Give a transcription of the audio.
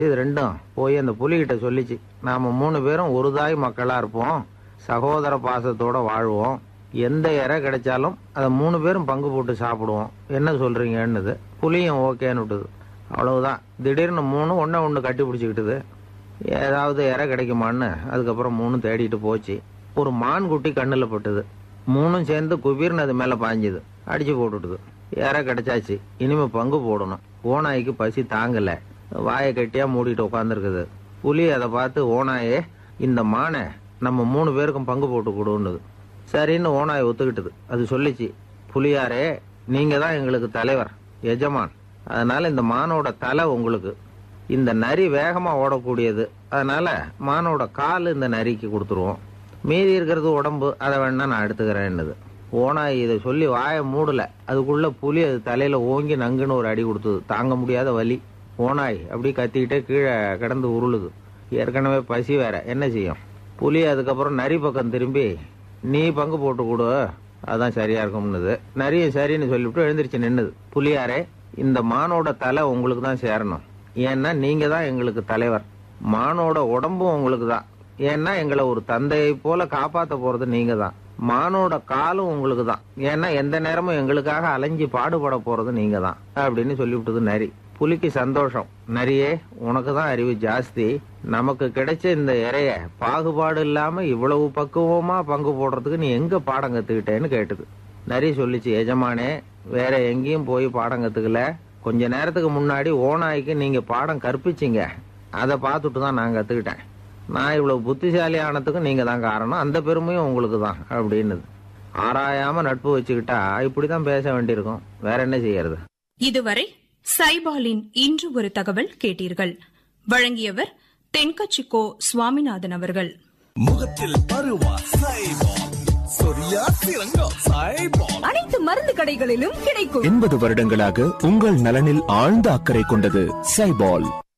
இது ரெண்டும் போய் அந்த புலிகிட்ட சொல்லிச்சு நாம மூணு பேரும் ஒரு தாய் மக்களா இருப்போம் சகோதர பாசத்தோட வாழ்வோம் எந்த இறை கிடைச்சாலும் அதை மூணு பேரும் பங்கு போட்டு சாப்பிடுவோம் என்ன சொல்றீங்கன்னுது புலியும் ஓகேன்னு விட்டுது அவ்வளவுதான் திடீர்னு மூணு ஒன்றை ஒன்று கட்டி பிடிச்சிக்கிட்டுது ஏதாவது இறை கிடைக்குமான்னு அதுக்கப்புறம் மூணும் தேடிட்டு போச்சு ஒரு மான் குட்டி கண்ணில் பட்டுது மூணும் சேர்ந்து குபீர்னு அது மேலே பாஞ்சுது அடிச்சு போட்டுட்டுது இறை கிடைச்சாச்சு இனிமே பங்கு போடணும் ஓநாய்க்கு பசி தாங்கல வாயை கட்டியா மூடிட்டு உட்காந்துருக்குது புலி அதை பார்த்து ஓநாயே இந்த மானை நம்ம மூணு பேருக்கும் பங்கு போட்டு கொடுன்னுது சரின்னு ஓநாய் ஒத்துக்கிட்டது அது சொல்லிச்சு புலியாரே நீங்க தான் எங்களுக்கு தலைவர் எஜமான் அதனால இந்த மானோட தலை உங்களுக்கு இந்த நரி வேகமா ஓடக்கூடியது அதனால மானோட கால் இந்த நரிக்கு கொடுத்துருவோம் மீதி இருக்கிறது உடம்பு அதை வேணா நான் எடுத்துக்கிறேன்னுது ஓனாய் இதை சொல்லி வாயை மூடல அதுக்குள்ள புலி அது தலையில ஓங்கி நங்குன்னு ஒரு அடி கொடுத்தது தாங்க முடியாத வலி ஓனாய் அப்படி கத்திக்கிட்டே கீழே கிடந்து உருளுது ஏற்கனவே பசி வேற என்ன செய்யும் புலி அதுக்கப்புறம் நரி பக்கம் திரும்பி நீ பங்கு போட்டு கொடு அதான் சரியா இருக்கும்னுது நரியும் சரின்னு சொல்லிவிட்டு எழுந்திருச்சு நின்னுது புலியாரே இந்த மானோட தலை உங்களுக்கு தான் சேரணும் ஏன்னா நீங்க தான் எங்களுக்கு தலைவர் மானோட உடம்பும் உங்களுக்கு தான் ஏன்னா எங்களை ஒரு தந்தையை போல காப்பாத்த போறது நீங்க தான் மானோட காலும் உங்களுக்கு தான் ஏன்னா எந்த நேரமும் எங்களுக்காக அலைஞ்சு பாடுபட போறது நீங்க தான் அப்படின்னு சொல்லிவிட்டது நரி புலிக்கு சந்தோஷம் நரியே உனக்கு தான் அறிவு ஜாஸ்தி நமக்கு கிடைச்ச இந்த இறைய பாகுபாடு இல்லாம இவ்வளவு பக்குவமா பங்கு போடுறதுக்கு நீ எங்க பாடம் கத்துக்கிட்டேன்னு கேட்டுது நரி சொல்லிச்சு எஜமானே வேற எங்கேயும் போய் பாடம் கத்துக்கல கொஞ்ச நேரத்துக்கு முன்னாடி ஓநாய்க்கு நீங்க பாடம் கற்பிச்சீங்க அதை பார்த்துட்டு தான் நான் கத்துக்கிட்டேன் நான் இவ்வளவு புத்திசாலி ஆனதுக்கு நீங்க தான் காரணம் அந்த பெருமையும் உங்களுக்கு தான் அப்படின்னுது ஆராயாம நட்பு வச்சுக்கிட்டா இப்படிதான் பேச வேண்டியிருக்கும் வேற என்ன செய்யறது இதுவரை சைபாலின் இன்று ஒரு தகவல் கேட்டீர்கள் வழங்கியவர் தென்கச்சிக்கோ சுவாமிநாதன் அவர்கள் முகத்தில் பருவா சைபால் சொரியா சிறங்கா சைபால் அனைத்து மருந்து கடைகளிலும் கிடைக்கும் எண்பது வருடங்களாக உங்கள் நலனில் ஆழ்ந்த அக்கறை கொண்டது சைபால்